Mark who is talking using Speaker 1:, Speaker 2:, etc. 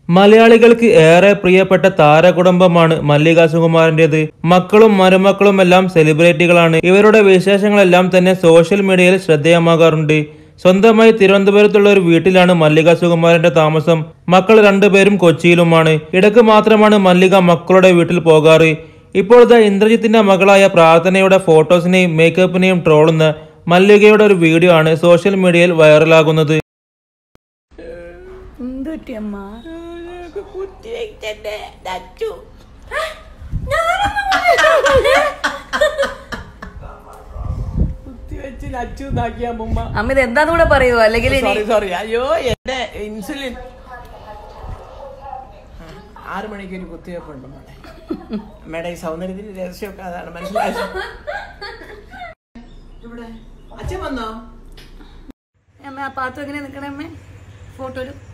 Speaker 1: മലയാളികൾക്ക് ഏറെ പ്രിയപ്പെട്ട താരകുടുംബമാണ് മല്ലിക സുകുമാരന്റേത് മക്കളും മരുമക്കളും എല്ലാം സെലിബ്രിറ്റികളാണ് ഇവരുടെ വിശേഷങ്ങളെല്ലാം തന്നെ സോഷ്യൽ മീഡിയയിൽ ശ്രദ്ധേയമാകാറുണ്ട് സ്വന്തമായി തിരുവനന്തപുരത്തുള്ള ഒരു വീട്ടിലാണ് മല്ലിക സുകുമാരന്റെ താമസം മക്കൾ രണ്ടുപേരും കൊച്ചിയിലുമാണ് ഇടയ്ക്ക് മാത്രമാണ് മല്ലിക മക്കളുടെ വീട്ടിൽ പോകാറ് ഇപ്പോഴത്തെ ഇന്ദ്രജിത്തിന്റെ മകളായ പ്രാർത്ഥനയുടെ ഫോട്ടോസിനെയും മേക്കപ്പിനെയും ട്രോളുന്ന മല്ലികയുടെ ഒരു വീഡിയോ ആണ് സോഷ്യൽ മീഡിയയിൽ വൈറലാകുന്നത്
Speaker 2: എന്തുറ്റി അമ്മ
Speaker 3: കുത്തിവെച്ച് നച്ചു ഇതാക്കിയ അമ്മ
Speaker 2: അമ്മ ഇത് എന്താന്ന് കൂടെ പറയൂ അല്ലെങ്കിൽ ഇനി
Speaker 3: സോറി സോറി അയ്യോ എന്റെ ഇൻസുലിൻ ആ, ആറ് മണിക്ക് ഒരു കുത്തിവെപ്പുണ്ട് മോളെ അമ്മയുടെ ഈ സൗന്ദര്യത്തിന്റെ രഹസ്യമൊക്കെ അതാണ് മനസ്സിലായത് ഇവിടെ അച്ഛൻ വന്നോ
Speaker 2: അമ്മ ആ പാത്രം എങ്ങനെ നിൽക്കണേ അമ്മ ഫോട്ടോ